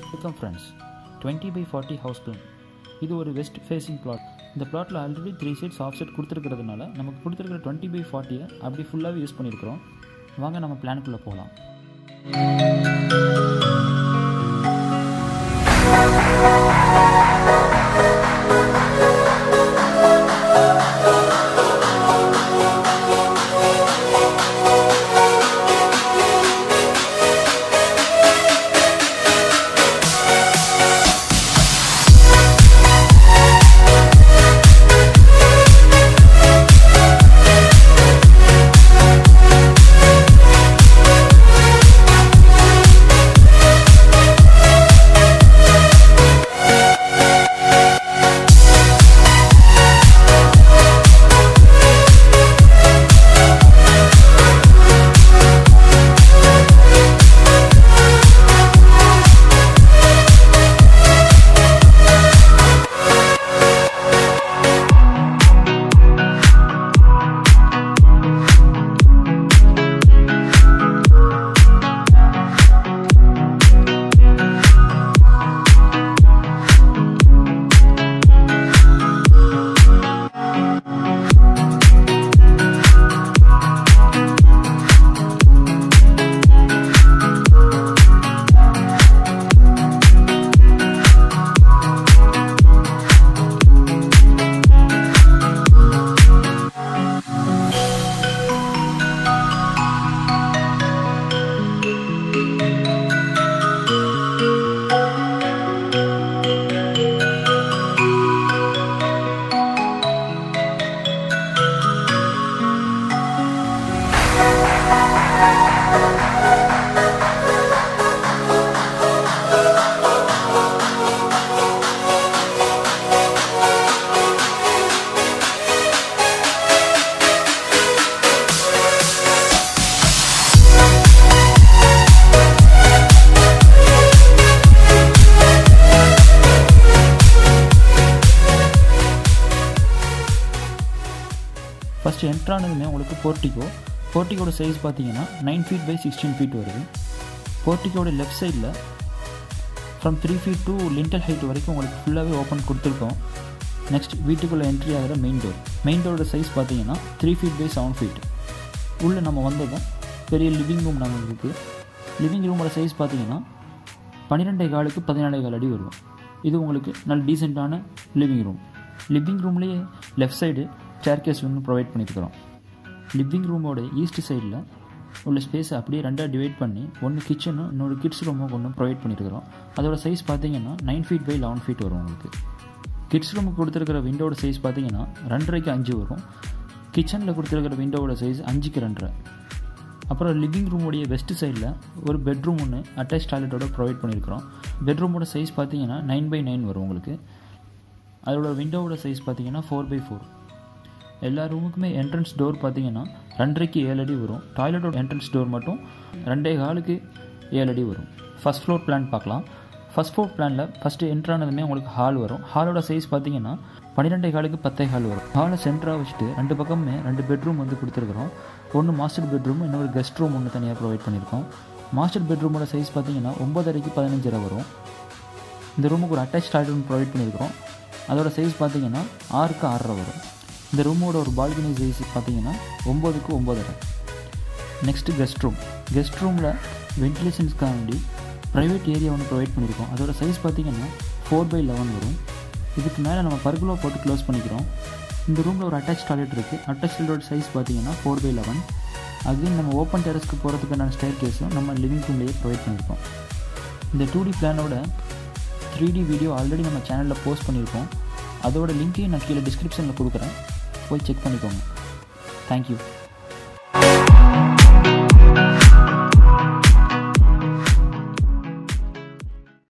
welcome friends twenty by forty house plan இது ஒரு west facing plot இந்த பிளாட்டில் already three sides offset கொடுத்துருக்கிறதுனால நமக்கு கொடுத்துருக்கிற டுவெண்ட்டி பை ஃபார்ட்டியை அப்படி ஃபுல்லாகவே யூஸ் பண்ணியிருக்கிறோம் வாங்க நம்ம பிளானுக்குள்ளே போகலாம் ஃபஸ்ட்டு என்ட்ரானதுமே உங்களுக்கு போர்ட்டிகோ போர்ட்டிகோட சைஸ் பார்த்தீங்கன்னா nine feet by sixteen feet வருது போர்ட்டிகோட லெஃப்ட் சைடில் from three feet to lintel height வரைக்கும் உங்களுக்கு ஃபுல்லாகவே ஓப்பன் கொடுத்துருக்கோம் நெக்ஸ்ட் வீட்டுக்குள்ளே என்ட்ரி ஆகிற மெயின் டோர் மெயின் டோரோட சைஸ் பார்த்தீங்கன்னா three feet by seven feet உள்ளே நம்ம வந்ததும் பெரிய லிவிங் ரூம் நமக்கு இருக்குது லிவிங் ரூமோட சைஸ் பார்த்தீங்கன்னா பன்னிரெண்டே காலுக்கு பதினாலே கால் அடி வரும் இது உங்களுக்கு நல்ல டீசெண்டான லிவிங் ரூம் லிவிங் ரூம்லேயே லெஃப்ட் சைடு சேர்கேஸ் ஒன்று ப்ரொவைட் பண்ணியிருக்கிறோம் லிவிங் ரூமோட ஈஸ்ட் சைடில் உள்ள ஸ்பேஸை அப்படியே ரெண்டாக டிவைட் பண்ணி ஒன்று கிச்சனும் இன்னொரு கிட்ஸ் ரூமும் ஒன்று ப்ரொவைட் பண்ணியிருக்கிறோம் அதோட சைஸ் பார்த்தீங்கன்னா nine feet by eleven feet வரும் உங்களுக்கு கிட்ஸ் ரூமுக்கு கொடுத்துருக்கிற விண்டோட சைஸ் பார்த்தீங்கன்னா ரெண்டரைக்கு அஞ்சு வரும் கிச்சனில் கொடுத்துருக்கிற விண்டோவோட சைஸ் அஞ்சுக்கு ரெண்டரை அப்புறம் லிவிங் ரூமோடைய வெஸ்ட் சைடில் ஒரு பெட்ரூம் ஒன்று அட்டாச் டாய்லெட்டோட ப்ரொவைட் பண்ணியிருக்கிறோம் பெட்ரூமோட சைஸ் பார்த்தீங்கன்னா நைன் பை நைன் வரும் உங்களுக்கு அதோட விண்டோவோட சைஸ் பார்த்தீங்கன்னா ஃபோர் பை ஃபோர் எல்லா ரூமுக்குமே என்ட்ரன்ஸ் டோர் பார்த்தீங்கன்னா ரெண்டரைக்கு ஏழு அடி வரும் டாய்லெட்டோட என்ட்ரன்ஸ் டோர் மட்டும் ரெண்டே காலுக்கு ஏழு அடி வரும் ஃபஸ்ட் ஃப்ளோர் பிளான் பார்க்கலாம் ஃபஸ்ட் ஃப்ளோர் பிளானில் ஃபஸ்ட்டு என்ட்ரானதுமே உங்களுக்கு ஹால் வரும் ஹாலோட சைஸ் பார்த்தீங்கன்னா பன்னிரெண்டே காலுக்கு பத்தே ஹால் வரும் ஹாலை சென்டராக வச்சுட்டு ரெண்டு பக்கமே ரெண்டு பெட்ரூம் வந்து கொடுத்துருக்குறோம் ஒன்று மாஸ்டர் பெட்ரூம் இன்னொரு கெஸ்ட் ரூம் ஒன்று தனியாக ப்ரொவைட் பண்ணியிருக்கோம் மாஸ்டர் பெட்ரூமோட சைஸ் பார்த்தீங்கன்னா ஒம்பதரைக்கு பதினஞ்சரை வரும் இந்த ரூமுக்கு ஒரு அட்டாச் டாய்லெட் ப்ரொவைட் பண்ணியிருக்கிறோம் அதோட சைஸ் பார்த்தீங்கன்னா ஆறுக்கு ஆறரை வரும் இந்த ரூமோட ஒரு பால்கனி சைஸ் பார்த்தீங்கன்னா ஒம்போதுக்கு ஒம்போதரை நெக்ஸ்ட்டு கெஸ்ட் ரூம் கெஸ்ட் ரூமில் வென்டிலேஷன்ஸ்க்காண்டி ப்ரைவேட் ஏரியா ஒன்று ப்ரொவைட் பண்ணியிருக்கோம் அதோட சைஸ் பார்த்தீங்கன்னா ஃபோர் பை லெவன் வரும் இதுக்கு மேலே நம்ம பர்குலோ போட்டு க்ளோஸ் பண்ணிக்கிறோம் இந்த ரூமில் ஒரு அட்டாச் டாய்லெட் இருக்குது அட்டாச் டாய்லெட் சைஸ் பார்த்தீங்கன்னா ஃபோர் பை லெவன் அகைன் நம்ம ஓப்பன் டெரஸ்க்கு போகிறதுக்கான ஸ்டேர் கேஸும் நம்ம லிவிங் ரூம்லேயே ப்ரொவைட் பண்ணியிருக்கோம் இந்த டூ டி பிளானோட த்ரீ டி வீடியோ ஆல்ரெடி நம்ம சேனலில் போஸ்ட் பண்ணியிருக்கோம் அதோட லிங்க்கையும் நான் கீழே டிஸ்கிரிப்ஷனில் கொடுக்குறேன் போய் செக் பண்ணிக்கோங்க தேங்க்யூ